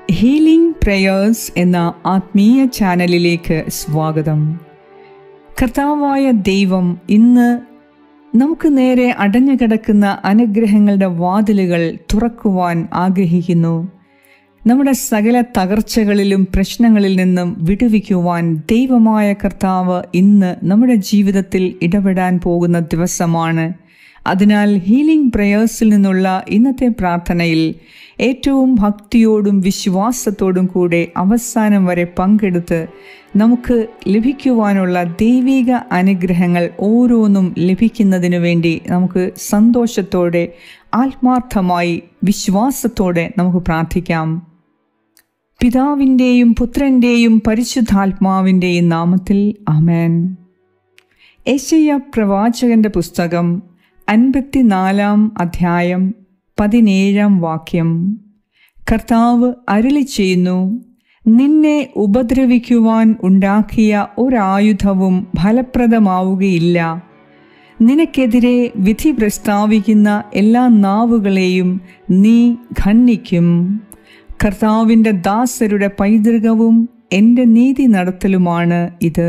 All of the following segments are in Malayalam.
ഹീലിംഗ് പ്രേയേഴ്സ് എന്ന ആത്മീയ ചാനലിലേക്ക് സ്വാഗതം കർത്താവായ ദൈവം ഇന്ന് നമുക്ക് നേരെ അടഞ്ഞു കിടക്കുന്ന അനുഗ്രഹങ്ങളുടെ വാതിലുകൾ തുറക്കുവാൻ ആഗ്രഹിക്കുന്നു നമ്മുടെ സകല തകർച്ചകളിലും പ്രശ്നങ്ങളിൽ നിന്നും വിടുവിക്കുവാൻ ദൈവമായ കർത്താവ് ഇന്ന് നമ്മുടെ ജീവിതത്തിൽ ഇടപെടാൻ പോകുന്ന ദിവസമാണ് അതിനാൽ ഹീലിംഗ് പ്രേയേഴ്സിൽ നിന്നുള്ള ഇന്നത്തെ പ്രാർത്ഥനയിൽ ഏറ്റവും ഭക്തിയോടും വിശ്വാസത്തോടും കൂടെ അവസാനം വരെ പങ്കെടുത്ത് നമുക്ക് ലഭിക്കുവാനുള്ള ദൈവിക അനുഗ്രഹങ്ങൾ ഓരോന്നും ലഭിക്കുന്നതിനു വേണ്ടി നമുക്ക് സന്തോഷത്തോടെ ആത്മാർത്ഥമായി വിശ്വാസത്തോടെ നമുക്ക് പ്രാർത്ഥിക്കാം പിതാവിൻ്റെയും പുത്രൻ്റെയും പരിശുദ്ധാത്മാവിൻ്റെയും നാമത്തിൽ അമേൻ ഏശയ്യ പ്രവാചകന്റെ പുസ്തകം അൻപത്തിനാലാം അധ്യായം പതിനേഴാം വാക്യം കർത്താവ് അരുളി ചെയ്യുന്നു നിന്നെ ഉപദ്രവിക്കുവാൻ ഉണ്ടാക്കിയ ഒരായുധവും ഫലപ്രദമാവുകയില്ല നിനക്കെതിരെ വിധി പ്രസ്താവിക്കുന്ന എല്ലാ നാവുകളെയും നീ ഖണ്ഡിക്കും കർത്താവിൻ്റെ ദാസരുടെ പൈതൃകവും എൻ്റെ നീതി നടത്തലുമാണ് ഇത്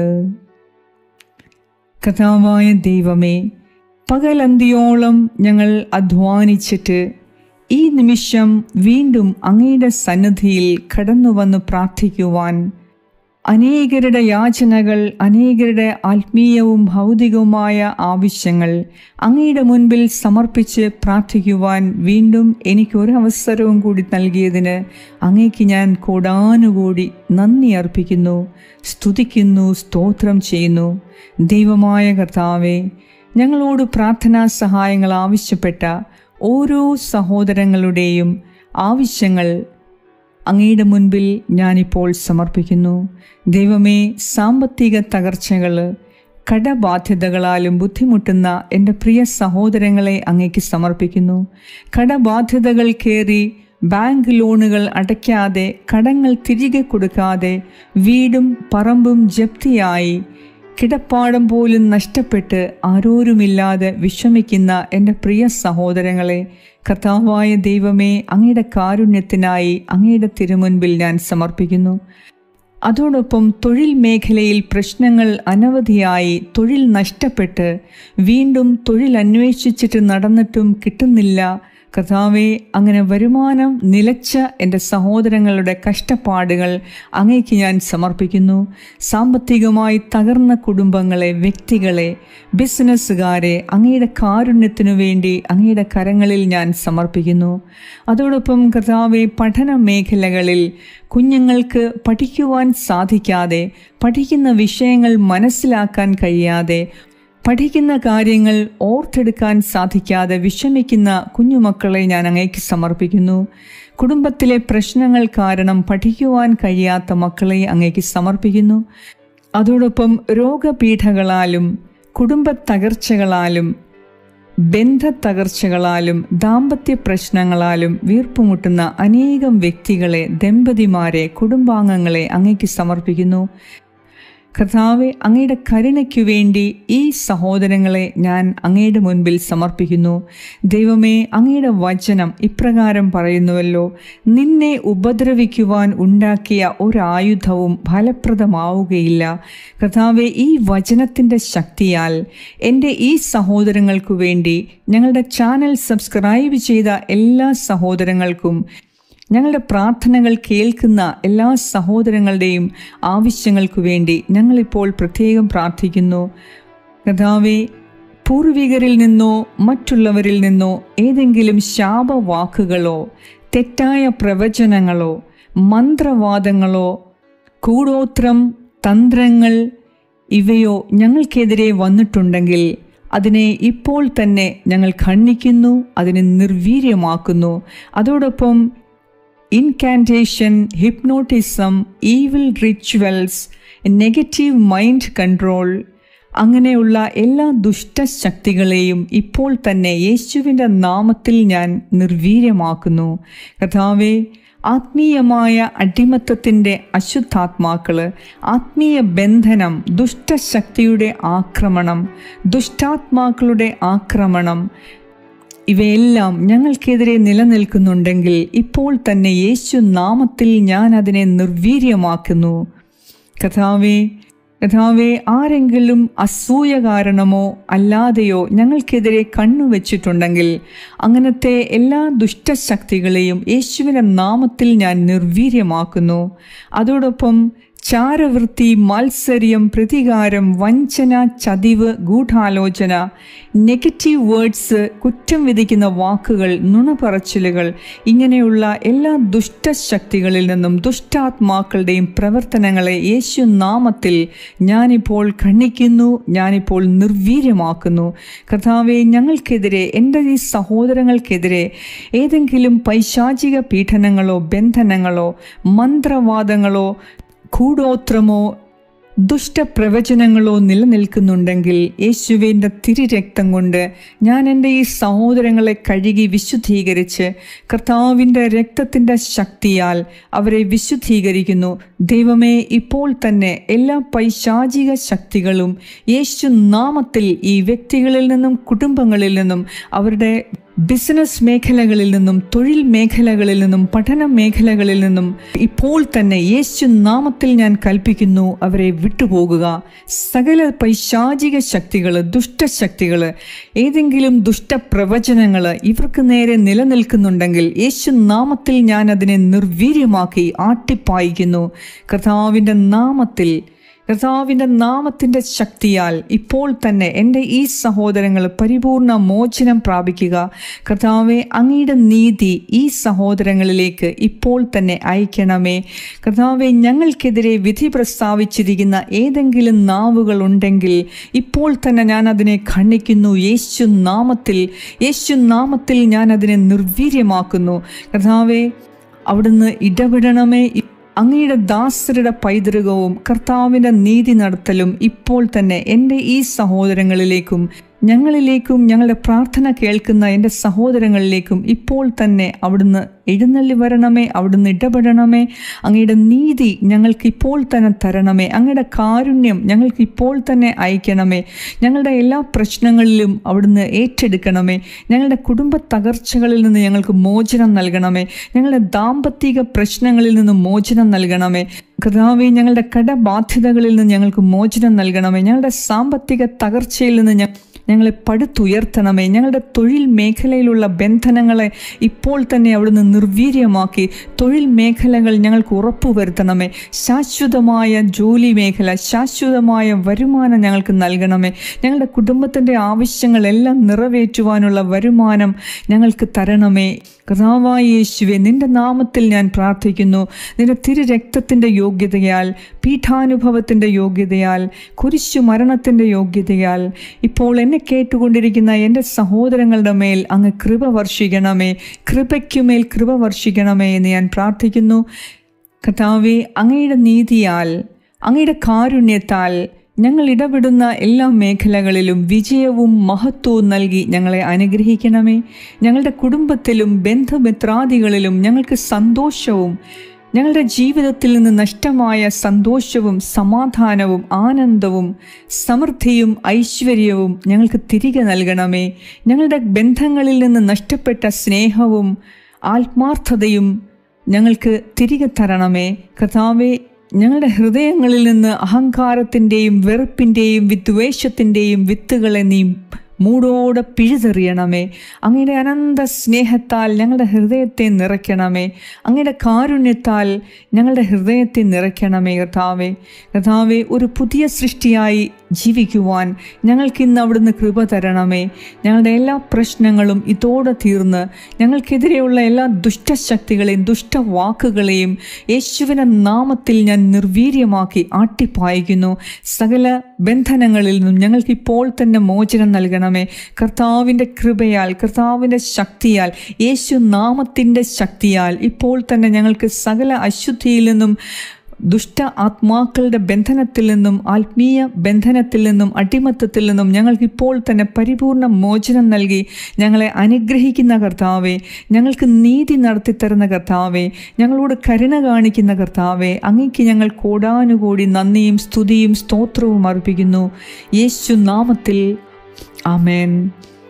കർത്താവായ ദൈവമേ പകലന്തിയോളം ഞങ്ങൾ അധ്വാനിച്ചിട്ട് ഈ നിമിഷം വീണ്ടും അങ്ങയുടെ സന്നിധിയിൽ കടന്നു വന്ന് പ്രാർത്ഥിക്കുവാൻ അനേകരുടെ യാചനകൾ അനേകരുടെ ആത്മീയവും ഭൗതികവുമായ ആവശ്യങ്ങൾ അങ്ങയുടെ മുൻപിൽ സമർപ്പിച്ച് പ്രാർത്ഥിക്കുവാൻ വീണ്ടും എനിക്കൊരവസരവും കൂടി നൽകിയതിന് അങ്ങേക്ക് ഞാൻ കോടാനുകൂടി നന്ദി അർപ്പിക്കുന്നു സ്തുതിക്കുന്നു സ്തോത്രം ചെയ്യുന്നു ദൈവമായ കർത്താവെ ഞങ്ങളോട് പ്രാർത്ഥനാ സഹായങ്ങൾ ആവശ്യപ്പെട്ട ഓരോ സഹോദരങ്ങളുടെയും ആവശ്യങ്ങൾ അങ്ങയുടെ മുൻപിൽ ഞാനിപ്പോൾ സമർപ്പിക്കുന്നു ദൈവമേ സാമ്പത്തിക തകർച്ചകൾ കടബാധ്യതകളാലും ബുദ്ധിമുട്ടുന്ന എൻ്റെ പ്രിയ സഹോദരങ്ങളെ അങ്ങേക്ക് സമർപ്പിക്കുന്നു കടബാധ്യതകൾ കയറി ബാങ്ക് ലോണുകൾ അടയ്ക്കാതെ കടങ്ങൾ തിരികെ കൊടുക്കാതെ വീടും പറമ്പും ജപ്തിയായി കിടപ്പാടം പോലും നഷ്ടപ്പെട്ട് ആരോരുമില്ലാതെ വിഷമിക്കുന്ന എൻ്റെ പ്രിയ സഹോദരങ്ങളെ കർത്താവായ ദൈവമേ അങ്ങയുടെ കാരുണ്യത്തിനായി അങ്ങയുടെ തിരുമുൻപിൽ ഞാൻ സമർപ്പിക്കുന്നു അതോടൊപ്പം തൊഴിൽ മേഖലയിൽ പ്രശ്നങ്ങൾ അനവധിയായി തൊഴിൽ നഷ്ടപ്പെട്ട് വീണ്ടും തൊഴിൽ അന്വേഷിച്ചിട്ട് നടന്നിട്ടും കിട്ടുന്നില്ല കർത്താവെ അങ്ങനെ വരുമാനം നിലച്ച എൻ്റെ സഹോദരങ്ങളുടെ കഷ്ടപ്പാടുകൾ അങ്ങേക്ക് ഞാൻ സമർപ്പിക്കുന്നു സാമ്പത്തികമായി തകർന്ന കുടുംബങ്ങളെ വ്യക്തികളെ ബിസിനസ്സുകാരെ അങ്ങയുടെ കാരുണ്യത്തിനു വേണ്ടി അങ്ങയുടെ കരങ്ങളിൽ ഞാൻ സമർപ്പിക്കുന്നു അതോടൊപ്പം കർത്താവെ പഠന മേഖലകളിൽ കുഞ്ഞുങ്ങൾക്ക് പഠിക്കുവാൻ സാധിക്കാതെ പഠിക്കുന്ന വിഷയങ്ങൾ മനസ്സിലാക്കാൻ കഴിയാതെ പഠിക്കുന്ന കാര്യങ്ങൾ ഓർത്തെടുക്കാൻ സാധിക്കാതെ വിഷമിക്കുന്ന കുഞ്ഞുമക്കളെ ഞാൻ അങ്ങേക്ക് സമർപ്പിക്കുന്നു കുടുംബത്തിലെ പ്രശ്നങ്ങൾ കാരണം പഠിക്കുവാൻ കഴിയാത്ത മക്കളെ അങ്ങേക്ക് സമർപ്പിക്കുന്നു അതോടൊപ്പം രോഗപീഠകളാലും കുടുംബ തകർച്ചകളാലും ബന്ധ തകർച്ചകളാലും ദാമ്പത്യ പ്രശ്നങ്ങളാലും വീർപ്പുമുട്ടുന്ന അനേകം വ്യക്തികളെ ദമ്പതിമാരെ കുടുംബാംഗങ്ങളെ അങ്ങേക്ക് സമർപ്പിക്കുന്നു കർത്താവെ അങ്ങയുടെ കരുണയ്ക്കു വേണ്ടി ഈ സഹോദരങ്ങളെ ഞാൻ അങ്ങയുടെ മുൻപിൽ സമർപ്പിക്കുന്നു ദൈവമേ അങ്ങയുടെ വചനം ഇപ്രകാരം പറയുന്നുവല്ലോ നിന്നെ ഉപദ്രവിക്കുവാൻ ഉണ്ടാക്കിയ ഒരായുധവും ഫലപ്രദമാവുകയില്ല കർത്താവെ ഈ വചനത്തിൻ്റെ ശക്തിയാൽ എൻ്റെ ഈ സഹോദരങ്ങൾക്കു വേണ്ടി ഞങ്ങളുടെ ചാനൽ സബ്സ്ക്രൈബ് ചെയ്ത എല്ലാ സഹോദരങ്ങൾക്കും ഞങ്ങളുടെ പ്രാർത്ഥനകൾ കേൾക്കുന്ന എല്ലാ സഹോദരങ്ങളുടെയും ആവശ്യങ്ങൾക്കു വേണ്ടി ഞങ്ങളിപ്പോൾ പ്രത്യേകം പ്രാർത്ഥിക്കുന്നു കഥാവെ പൂർവികരിൽ നിന്നോ മറ്റുള്ളവരിൽ നിന്നോ ഏതെങ്കിലും ശാപവാക്കുകളോ തെറ്റായ പ്രവചനങ്ങളോ മന്ത്രവാദങ്ങളോ കൂടോത്രം തന്ത്രങ്ങൾ ഇവയോ ഞങ്ങൾക്കെതിരെ വന്നിട്ടുണ്ടെങ്കിൽ അതിനെ ഇപ്പോൾ തന്നെ ഞങ്ങൾ ഖണ്ഡിക്കുന്നു അതിനെ നിർവീര്യമാക്കുന്നു അതോടൊപ്പം incantation hypnotism evil rituals negative mind control അങ്ങനെയുള്ള എല്ലാ ദുഷ്ടശക്തികളെയും ഇപ്പോൾ തന്നെ യേശുവിൻ്റെ നാമത്തിൽ ഞാൻ നിർവീര്യമാക്കുന്നു കഥാവേ ആത്മീയമായ അടിമത്തത്തിൻ്റെ അശുദ്ധാത്മാക്കൾ ആത്മീയ ബന്ധനം ദുഷ്ടശക്തിയുടെ ആക്രമണം ദുഷ്ടാത്മാക്കളുടെ ആക്രമണം ഇവയെല്ലാം ഞങ്ങൾക്കെതിരെ നിലനിൽക്കുന്നുണ്ടെങ്കിൽ ഇപ്പോൾ തന്നെ യേശു നാമത്തിൽ ഞാൻ അതിനെ നിർവീര്യമാക്കുന്നു കഥാവേ കഥാവെ ആരെങ്കിലും അസൂയ കാരണമോ അല്ലാതെയോ ഞങ്ങൾക്കെതിരെ കണ്ണുവെച്ചിട്ടുണ്ടെങ്കിൽ അങ്ങനത്തെ എല്ലാ ദുഷ്ടശക്തികളെയും യേശുവിൻ്റെ നാമത്തിൽ ഞാൻ നിർവീര്യമാക്കുന്നു അതോടൊപ്പം ചാരവൃത്തി മത്സര്യം പ്രതികാരം വഞ്ചന ചതിവ് ഗൂഢാലോചന നെഗറ്റീവ് വേർഡ്സ് കുറ്റം വിധിക്കുന്ന വാക്കുകൾ നുണപറച്ചിലുകൾ ഇങ്ങനെയുള്ള എല്ലാ ദുഷ്ടശക്തികളിൽ നിന്നും ദുഷ്ടാത്മാക്കളുടെയും പ്രവർത്തനങ്ങളെ യേശു നാമത്തിൽ ഞാനിപ്പോൾ ഖണ്ഡിക്കുന്നു ഞാനിപ്പോൾ നിർവീര്യമാക്കുന്നു കർത്താവെ ഞങ്ങൾക്കെതിരെ എൻ്റെ ഈ സഹോദരങ്ങൾക്കെതിരെ ഏതെങ്കിലും പൈശാചിക പീഡനങ്ങളോ ബന്ധനങ്ങളോ മന്ത്രവാദങ്ങളോ കൂടോത്രമോ ദുഷ്ടപ്രവചനങ്ങളോ നിലനിൽക്കുന്നുണ്ടെങ്കിൽ യേശുവിൻ്റെ തിരുരക്തം കൊണ്ട് ഞാൻ എൻ്റെ ഈ സഹോദരങ്ങളെ കഴുകി വിശുദ്ധീകരിച്ച് കർത്താവിൻ്റെ രക്തത്തിൻ്റെ ശക്തിയാൽ അവരെ വിശുദ്ധീകരിക്കുന്നു ദൈവമേ ഇപ്പോൾ തന്നെ എല്ലാ പൈശാചിക ശക്തികളും യേശു നാമത്തിൽ ഈ വ്യക്തികളിൽ നിന്നും കുടുംബങ്ങളിൽ നിന്നും അവരുടെ ബിസിനസ് മേഖലകളിൽ നിന്നും തൊഴിൽ മേഖലകളിൽ നിന്നും പഠന മേഖലകളിൽ നിന്നും ഇപ്പോൾ തന്നെ യേശു നാമത്തിൽ ഞാൻ കൽപ്പിക്കുന്നു അവരെ വിട്ടുപോകുക സകല പൈശാചിക ശക്തികൾ ദുഷ്ടശക്തികൾ ഏതെങ്കിലും ദുഷ്ടപ്രവചനങ്ങൾ ഇവർക്ക് നേരെ നിലനിൽക്കുന്നുണ്ടെങ്കിൽ യേശു നാമത്തിൽ ഞാൻ അതിനെ നിർവീര്യമാക്കി ആട്ടിപ്പായിക്കുന്നു കർത്താവിൻ്റെ നാമത്തിൽ കർത്താവിൻ്റെ നാമത്തിൻ്റെ ശക്തിയാൽ ഇപ്പോൾ തന്നെ എൻ്റെ ഈ സഹോദരങ്ങൾ പരിപൂർണ മോചനം പ്രാപിക്കുക കർത്താവെ അങ്ങയുടെ നീതി ഈ സഹോദരങ്ങളിലേക്ക് ഇപ്പോൾ തന്നെ അയക്കണമേ കർത്താവെ ഞങ്ങൾക്കെതിരെ വിധി പ്രസ്താവിച്ചിരിക്കുന്ന ഏതെങ്കിലും നാവുകൾ ഉണ്ടെങ്കിൽ ഇപ്പോൾ തന്നെ ഞാൻ അതിനെ ഖണ്ഡിക്കുന്നു യേശു നാമത്തിൽ യേശു നാമത്തിൽ ഞാൻ അതിനെ നിർവീര്യമാക്കുന്നു കർത്താവെ അവിടുന്ന് ഇടപെടണമേ അങ്ങയുടെ ദാസരുടെ പൈതൃകവും കർത്താവിൻ്റെ നീതി നടത്തലും ഇപ്പോൾ തന്നെ എൻ്റെ ഈ സഹോദരങ്ങളിലേക്കും ഞങ്ങളിലേക്കും ഞങ്ങളുടെ പ്രാർത്ഥന കേൾക്കുന്ന എൻ്റെ സഹോദരങ്ങളിലേക്കും ഇപ്പോൾ തന്നെ അവിടുന്ന് എഴുന്നള്ളി വരണമേ അവിടുന്ന് ഇടപെടണമേ അങ്ങയുടെ നീതി ഞങ്ങൾക്ക് ഇപ്പോൾ തന്നെ തരണമേ അങ്ങയുടെ കാരുണ്യം ഞങ്ങൾക്ക് ഇപ്പോൾ തന്നെ അയക്കണമേ ഞങ്ങളുടെ എല്ലാ പ്രശ്നങ്ങളിലും അവിടുന്ന് ഏറ്റെടുക്കണമേ ഞങ്ങളുടെ കുടുംബ തകർച്ചകളിൽ നിന്ന് ഞങ്ങൾക്ക് മോചനം നൽകണമേ ഞങ്ങളുടെ ദാമ്പത്തിക പ്രശ്നങ്ങളിൽ നിന്ന് മോചനം നൽകണമേ കർത്താവെ ഞങ്ങളുടെ കടബാധ്യതകളിൽ നിന്ന് ഞങ്ങൾക്ക് മോചനം നൽകണമേ ഞങ്ങളുടെ സാമ്പത്തിക തകർച്ചയിൽ നിന്ന് ഞങ്ങൾ ഞങ്ങളെ പടുത്തുയർത്തണമേ ഞങ്ങളുടെ തൊഴിൽ മേഖലയിലുള്ള ബന്ധനങ്ങളെ ഇപ്പോൾ തന്നെ അവിടുന്ന് നിർവീര്യമാക്കി തൊഴിൽ മേഖലകൾ ഞങ്ങൾക്ക് ഉറപ്പുവരുത്തണമേ ശാശ്വതമായ ജോലി മേഖല ശാശ്വതമായ വരുമാനം ഞങ്ങൾക്ക് നൽകണമേ ഞങ്ങളുടെ കുടുംബത്തിൻ്റെ ആവശ്യങ്ങളെല്ലാം നിറവേറ്റുവാനുള്ള വരുമാനം ഞങ്ങൾക്ക് തരണമേ കഥാവായ യേശുവെ നിന്റെ നാമത്തിൽ ഞാൻ പ്രാർത്ഥിക്കുന്നു നിന്റെ തിരു രക്തത്തിൻ്റെ യോഗ്യതയാൽ പീഠാനുഭവത്തിൻ്റെ യോഗ്യതയാൽ കുരിശു മരണത്തിൻ്റെ യോഗ്യതയാൽ ഇപ്പോൾ എന്നെ കേട്ടുകൊണ്ടിരിക്കുന്ന എൻ്റെ സഹോദരങ്ങളുടെ മേൽ അങ്ങ് കൃപ വർഷിക്കണമേ കൃപയ്ക്കുമേൽ കൃപ വർഷിക്കണമേ എന്ന് ഞാൻ പ്രാർത്ഥിക്കുന്നു കഥാവെ അങ്ങയുടെ നീതിയാൽ അങ്ങയുടെ കാരുണ്യത്താൽ ഞങ്ങൾ ഇടപെടുന്ന എല്ലാ മേഖലകളിലും വിജയവും മഹത്വവും നൽകി ഞങ്ങളെ അനുഗ്രഹിക്കണമേ ഞങ്ങളുടെ കുടുംബത്തിലും ബന്ധുമിത്രാദികളിലും ഞങ്ങൾക്ക് സന്തോഷവും ഞങ്ങളുടെ ജീവിതത്തിൽ നിന്ന് നഷ്ടമായ സന്തോഷവും സമാധാനവും ആനന്ദവും സമൃദ്ധിയും ഐശ്വര്യവും ഞങ്ങൾക്ക് തിരികെ നൽകണമേ ഞങ്ങളുടെ ബന്ധങ്ങളിൽ നിന്ന് നഷ്ടപ്പെട്ട സ്നേഹവും ആത്മാർത്ഥതയും ഞങ്ങൾക്ക് തിരികെ തരണമേ കഥാവെ ഞങ്ങളുടെ ഹൃദയങ്ങളിൽ നിന്ന് അഹങ്കാരത്തിൻ്റെയും വെറുപ്പിൻ്റെയും വിദ്വേഷത്തിൻ്റെയും വിത്തുകളെ നീ മൂടോടെ പിഴുതെറിയണമേ അങ്ങയുടെ അനന്ത സ്നേഹത്താൽ ഞങ്ങളുടെ ഹൃദയത്തെ നിറയ്ക്കണമേ അങ്ങയുടെ കാരുണ്യത്താൽ ഞങ്ങളുടെ ഹൃദയത്തെ നിറയ്ക്കണമേ കർത്താവേ കർത്താവെ ഒരു പുതിയ സൃഷ്ടിയായി ജീവിക്കുവാൻ ഞങ്ങൾക്കിന്ന് അവിടുന്ന് കൃപ തരണമേ ഞങ്ങളുടെ എല്ലാ പ്രശ്നങ്ങളും ഇതോടെ തീർന്ന് ഞങ്ങൾക്കെതിരെയുള്ള എല്ലാ ദുഷ്ടശക്തികളെയും ദുഷ്ടവാക്കുകളെയും യേശുവിൻ്റെ നാമത്തിൽ ഞാൻ നിർവീര്യമാക്കി ആട്ടിപ്പായിക്കുന്നു സകല ബന്ധനങ്ങളിൽ നിന്നും ഞങ്ങൾക്ക് ഇപ്പോൾ തന്നെ മോചനം നൽകണമേ കർത്താവിൻ്റെ കൃപയാൽ കർത്താവിൻ്റെ ശക്തിയാൽ യേശു നാമത്തിൻ്റെ ശക്തിയാൽ ഇപ്പോൾ തന്നെ ഞങ്ങൾക്ക് സകല അശുദ്ധിയിൽ നിന്നും ദുഷ്ട ആത്മാക്കളുടെ ബന്ധനത്തിൽ നിന്നും ആത്മീയ ബന്ധനത്തിൽ നിന്നും അടിമത്തത്തിൽ നിന്നും ഞങ്ങൾക്ക് ഇപ്പോൾ തന്നെ പരിപൂർണ മോചനം നൽകി ഞങ്ങളെ അനുഗ്രഹിക്കുന്ന കർത്താവെ ഞങ്ങൾക്ക് നീതി നടത്തിത്തരുന്ന കർത്താവെ ഞങ്ങളോട് കരുണ കാണിക്കുന്ന കർത്താവെ അങ്ങയ്ക്ക് ഞങ്ങൾ കോടാനുകൂടി നന്ദിയും സ്തുതിയും സ്തോത്രവും അർപ്പിക്കുന്നു യേശു നാമത്തിൽ ആമേൻ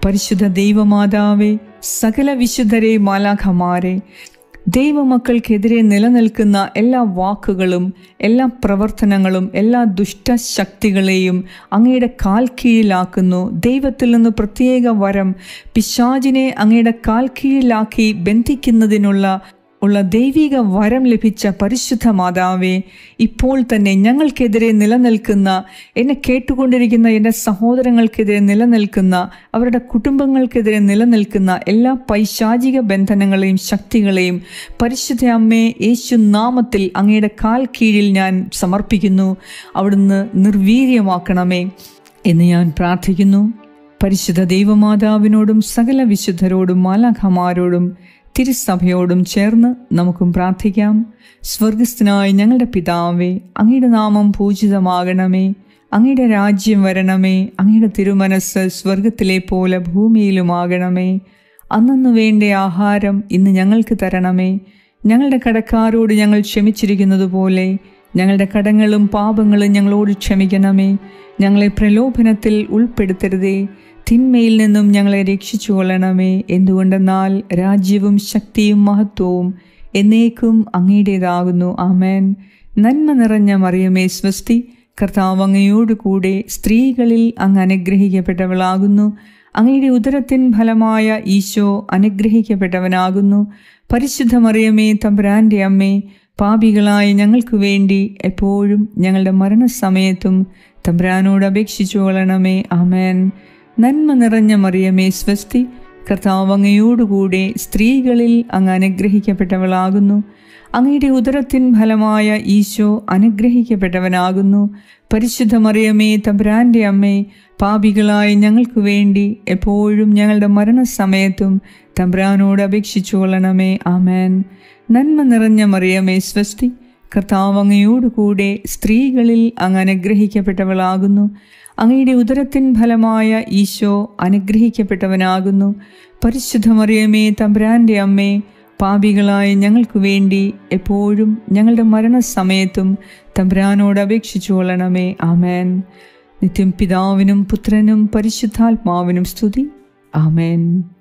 പരിശുദ്ധ ദൈവമാതാവേ സകല വിശുദ്ധരെ മാലാഖമാരെ ദൈവമക്കൾക്കെതിരെ നിലനിൽക്കുന്ന എല്ലാ വാക്കുകളും എല്ലാ പ്രവർത്തനങ്ങളും എല്ലാ ദുഷ്ടശക്തികളെയും അങ്ങയുടെ കാൽ കീഴിലാക്കുന്നു ദൈവത്തിൽ നിന്ന് പ്രത്യേക വരം പിശാചിനെ അങ്ങയുടെ കാൽ കീഴിലാക്കി ബന്ധിക്കുന്നതിനുള്ള ഉള്ള ദൈവിക വരം ലഭിച്ച പരിശുദ്ധ മാതാവേ ഇപ്പോൾ തന്നെ ഞങ്ങൾക്കെതിരെ നിലനിൽക്കുന്ന എന്നെ കേട്ടുകൊണ്ടിരിക്കുന്ന എൻ്റെ സഹോദരങ്ങൾക്കെതിരെ നിലനിൽക്കുന്ന അവരുടെ കുടുംബങ്ങൾക്കെതിരെ നിലനിൽക്കുന്ന എല്ലാ പൈശാചിക ബന്ധനങ്ങളെയും ശക്തികളെയും പരിശുദ്ധ അമ്മേ യേശു നാമത്തിൽ അങ്ങയുടെ കാൽ കീഴിൽ ഞാൻ സമർപ്പിക്കുന്നു അവിടുന്ന് നിർവീര്യമാക്കണമേ എന്ന് ഞാൻ പ്രാർത്ഥിക്കുന്നു പരിശുദ്ധ ദൈവമാതാവിനോടും സകല വിശുദ്ധരോടും മാലാഖമാരോടും തിരുസഭയോടും ചേർന്ന് നമുക്കും പ്രാർത്ഥിക്കാം സ്വർഗസ്ഥനായ ഞങ്ങളുടെ പിതാവേ അങ്ങയുടെ നാമം പൂജിതമാകണമേ അങ്ങയുടെ രാജ്യം വരണമേ അങ്ങയുടെ തിരുമനസ് സ്വർഗത്തിലെ പോലെ ഭൂമിയിലുമാകണമേ അന്നു വേണ്ട ആഹാരം ഇന്ന് ഞങ്ങൾക്ക് തരണമേ ഞങ്ങളുടെ കടക്കാരോട് ഞങ്ങൾ ക്ഷമിച്ചിരിക്കുന്നത് പോലെ ഞങ്ങളുടെ കടങ്ങളും പാപങ്ങളും ഞങ്ങളോട് ക്ഷമിക്കണമേ ഞങ്ങളെ പ്രലോഭനത്തിൽ ഉൾപ്പെടുത്തരുതേ തിന്മയിൽ നിന്നും ഞങ്ങളെ രക്ഷിച്ചു കൊള്ളണമേ എന്തുകൊണ്ടെന്നാൽ രാജ്യവും ശക്തിയും മഹത്വവും എന്നേക്കും അങ്ങയുടേതാകുന്നു ആമേൻ നന്മ നിറഞ്ഞ മറിയമേ സ്വസ്തി കർത്താവ് അങ്ങയോടുകൂടെ സ്ത്രീകളിൽ അങ്ങ് അനുഗ്രഹിക്കപ്പെട്ടവളാകുന്നു അങ്ങയുടെ ഉദരത്തിൻ ഫലമായ ഈശോ അനുഗ്രഹിക്കപ്പെട്ടവനാകുന്നു പരിശുദ്ധ മറിയമേ തമ്പുരാൻ്റെ അമ്മേ പാപികളായ ഞങ്ങൾക്ക് വേണ്ടി എപ്പോഴും ഞങ്ങളുടെ മരണസമയത്തും തമ്പുരാനോട് അപേക്ഷിച്ചു കൊള്ളണമേ ആമേൻ നന്മ നിറഞ്ഞ മറിയമേ സ്വസ്തി കർത്താവ് അങ്ങയോടുകൂടെ സ്ത്രീകളിൽ അങ്ങ് അനുഗ്രഹിക്കപ്പെട്ടവളാകുന്നു അങ്ങയുടെ ഉദരത്തിൻ ഫലമായ ഈശോ അനുഗ്രഹിക്കപ്പെട്ടവനാകുന്നു പരിശുദ്ധ മറിയമേ തമ്പുരാൻ്റെ അമ്മേ പാപികളായ ഞങ്ങൾക്ക് വേണ്ടി എപ്പോഴും ഞങ്ങളുടെ മരണസമയത്തും തമ്പുരാനോട് അപേക്ഷിച്ചു കൊള്ളണമേ ആമേൻ നന്മ നിറഞ്ഞ മറിയമേ സ്വസ്തി കർത്താവ് അങ്ങയോടുകൂടെ സ്ത്രീകളിൽ അങ്ങ് അനുഗ്രഹിക്കപ്പെട്ടവളാകുന്നു അങ്ങയുടെ ഉദരത്തിൻ ഫലമായ ഈശോ അനുഗ്രഹിക്കപ്പെട്ടവനാകുന്നു പരിശുദ്ധ മറിയമേ തമ്പുരാൻ്റെ അമ്മേ പാപികളായ ഞങ്ങൾക്ക് വേണ്ടി എപ്പോഴും ഞങ്ങളുടെ മരണസമയത്തും തമ്പുരാനോട് അപേക്ഷിച്ചു കൊള്ളണമേ ആമേൻ നിത്യം പിതാവിനും പുത്രനും പരിശുദ്ധാത്മാവിനും സ്തുതി ആമേൻ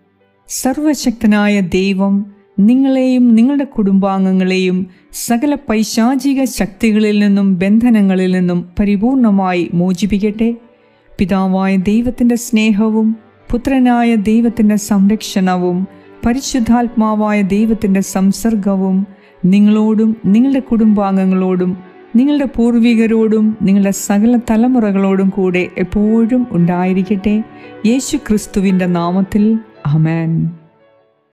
സർവശക്തനായ ദൈവം നിങ്ങളെയും നിങ്ങളുടെ കുടുംബാംഗങ്ങളെയും സകല പൈശാചിക ശക്തികളിൽ നിന്നും ബന്ധനങ്ങളിൽ നിന്നും പരിപൂർണമായി മോചിപ്പിക്കട്ടെ പിതാവായ ദൈവത്തിൻ്റെ സ്നേഹവും പുത്രനായ ദൈവത്തിൻ്റെ സംരക്ഷണവും പരിശുദ്ധാത്മാവായ ദൈവത്തിൻ്റെ സംസർഗവും നിങ്ങളോടും നിങ്ങളുടെ കുടുംബാംഗങ്ങളോടും നിങ്ങളുടെ പൂർവികരോടും നിങ്ങളുടെ സകല തലമുറകളോടും കൂടെ എപ്പോഴും ഉണ്ടായിരിക്കട്ടെ യേശു ക്രിസ്തുവിൻ്റെ നാമത്തിൽ അമേൻ